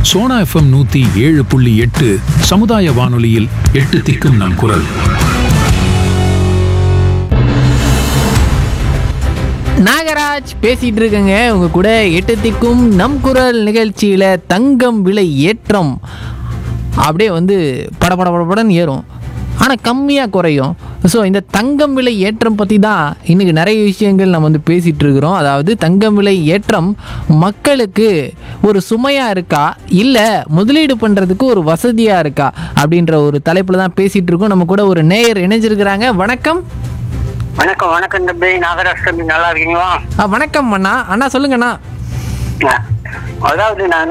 Sona FM நூத்தி ஏழு புள்ளி எட்டு சமுதாய வானொலியில் எட்டு திக்கும் நம் குரல் நாகராஜ் பேசிட்டு இருக்கேங்க உங்க கூட எட்டு திக்கும் நம் குரல் நிகழ்ச்சியில தங்கம் விலை ஏற்றம் அப்படியே வந்து பட பட படபடன்னு ஏறும் ஆனால் கம்மியாக குறையும் ஸோ இந்த தங்கம் விலை ஏற்றம் பற்றி தான் இன்றைக்கி நிறைய விஷயங்கள் நம்ம வந்து பேசிகிட்டு இருக்கிறோம் அதாவது தங்கம் விலை ஏற்றம் மக்களுக்கு ஒரு சுமையாக இருக்கா இல்லை முதலீடு பண்ணுறதுக்கு ஒரு வசதியாக இருக்கா அப்படின்ற ஒரு தலைப்பில் தான் பேசிகிட்டு இருக்கோம் நம்ம கூட ஒரு நேயர் இணைஞ்சிருக்கிறாங்க வணக்கம் வணக்கம் வணக்கம் தம்பி நாகராஜ் தம்பி நல்லா இருக்கீங்களா ஆ, வணக்கம் அண்ணா அண்ணா சொல்லுங்கண்ணா அஹ், அதாவது நான்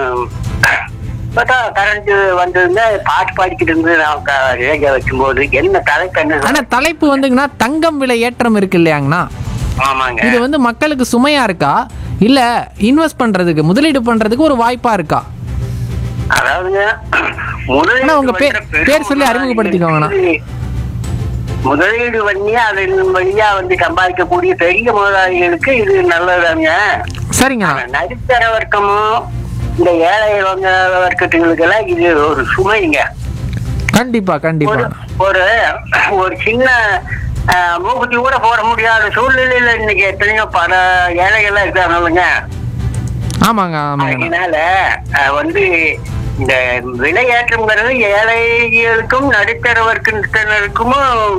இப்பதான் கரண்ட் வந்ததுல பாட்டு பாடிக்கிட்டு இருந்து நான் க- ரேடியோ வைக்கும்போது என்ன தலைப்பு என்ன ஆனா தலைப்பு வந்துங்கன்னா தங்கம் விலை ஏற்றம் இருக்கு இல்லையாங்கண்ணா ஆமாங்க இது வந்து மக்களுக்கு சுமையா இருக்கா இல்ல இன்வெஸ்ட் பண்றதுக்கு முதலீடு பண்றதுக்கு ஒரு வாய்ப்பா இருக்கா அதாவதுங்க முதலீடு அண்ணா, உங்க பே- பண்ற பெரும் பேர் சொல்லி அறிமுகப்படுத்திக்கோங்கண்ணா. முதலீடு பண்ணி அதன் வழியா வந்து சம்பாதிக்கக்கூடிய பெரிய முதலாளிகளுக்கு இது நல்லதாங்க சரிங்கண்ணா ஆனா, நடுத்தர வர்க்கமும் இந்த ஏழை வங்க வர்க்கத்துகளுக்கெல்லாம் இது ஒரு சுமைங்க கண்டிப்பா கண்டிப்பா ஒரு ஒரு ஒரு சின்ன அஹ், மூக்குத்தி கூட போட முடியாத சூழ்நிலையில இன்னைக்கு எத்தனையோ பல ஏழைகள்லாம் இருக்காங்கல்லுங்க ஆமாங்க ஆமாங்க அதனால அஹ், வந்து இந்த விலையேற்றம்ங்கிறது ஏழைகளுக்கும் நடுத்தர வர்க்கத்தினருக்கும்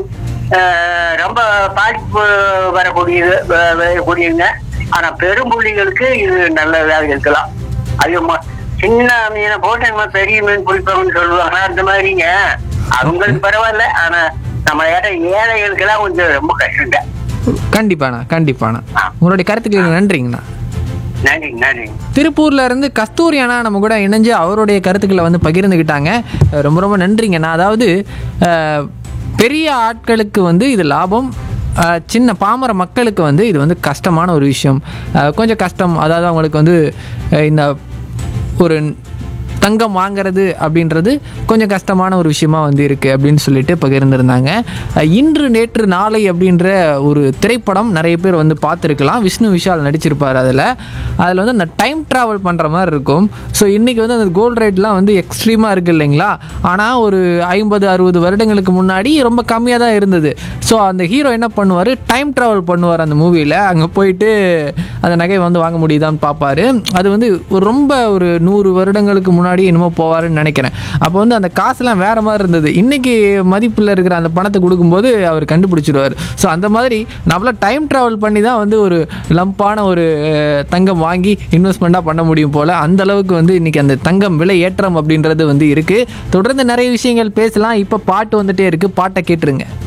அஹ், ரொம்ப பாதிப்பு வரக்கூடியது வ- வரக்கூடியதுங்க ஆனா பெரும்புள்ளிகளுக்கு இது நல்லதாக இருக்கலாம் அது ம- சின்ன மீனை போட்டு நம்ம பெரிய மீன் பிடிப்போம்னு சொல்லுவாங்க அந்த மாதிரிங்க அவங்களுக்கு பரவாயில்ல ஆனா நம்ம ஏழை ஏழைகளுக்கெல்லாம் கொஞ்சம் ரொம்ப கஷ்டங்க கண்டிப்பாண்ணா கண்டிப்பாண்ணா உங்களுடைய கருத்துக்களுக்கு நன்றிங்கண்ணா நன்றி நன்றி திருப்பூர்ல இருந்து கஸ்தூரி அண்ணா நம்ம கூட இணைஞ்சு அவருடைய கருத்துக்களை வந்து பகிர்ந்துக்கிட்டாங்க அஹ் ரொம்ப ரொம்ப நன்றிங்கண்ணா அதாவது அஹ், பெரிய ஆட்களுக்கு வந்து இது லாபம் அஹ், சின்ன பாமர மக்களுக்கு வந்து இது வந்து கஷ்டமான ஒரு விஷயம் அஹ், கொஞ்சம் கஷ்டம் அதாவது அவங்களுக்கு வந்து அஹ், இந்த ஒரு தங்கம் வாங்குறது அப்படின்றது கொஞ்சம் கஷ்டமான ஒரு விஷயமா வந்து இருக்குது அப்படின்னு சொல்லிட்டு பகிர்ந்திருந்தாங்க அஹ் இன்று நேற்று நாளை அப்படின்ற ஒரு திரைப்படம் நிறைய பேர் வந்து பார்த்துருக்கலாம் விஷ்ணு விஷால் நடிச்சிருப்பார் அதில் அதில் வந்து அந்த டைம் ட்ராவல் பண்ணுற மாதிரி இருக்கும் ஸோ இன்றைக்கி வந்து அந்த கோல்ட் ரேட்லாம் வந்து எக்ஸ்ட்ரீமாக இருக்குது இல்லைங்களா ஆனால் ஒரு ஐம்பது அறுபது வருடங்களுக்கு முன்னாடி ரொம்ப கம்மியாக தான் இருந்தது ஸோ அந்த ஹீரோ என்ன பண்ணுவார் டைம் ட்ராவல் பண்ணுவார் அந்த மூவியில் அங்கே போயிட்டு அந்த நகையை வந்து வாங்க முடியுதான்னு பார்ப்பாரு அது வந்து ஒரு ரொம்ப ஒரு நூறு வருடங்களுக்கு முன்னாடி என்னமோ போவாருன்னு நினைக்கிறேன் அப்போ வந்து அந்த காசுலாம் வேற மாதிரி இருந்தது இன்னைக்கு மதிப்பில் இருக்கிற அந்த பணத்தை கொடுக்கும்போது அவர் கண்டுபிடிச்சிடுவார் ஸோ அந்த மாதிரி நம்மள டைம் ட்ராவல் பண்ணி தான் வந்து ஒரு லம்பான ஒரு அஹ், தங்கம் வாங்கி இன்வெஸ்ட்மெண்ட்டாக பண்ண முடியும் போல் அந்த அளவுக்கு வந்து இன்னைக்கு அந்த தங்கம் விலை ஏற்றம் அப்படின்றது வந்து இருக்குது தொடர்ந்து நிறைய விஷயங்கள் பேசலாம் இப்போ பாட்டு வந்துட்டே இருக்குது பாட்டை கேட்டுருங்க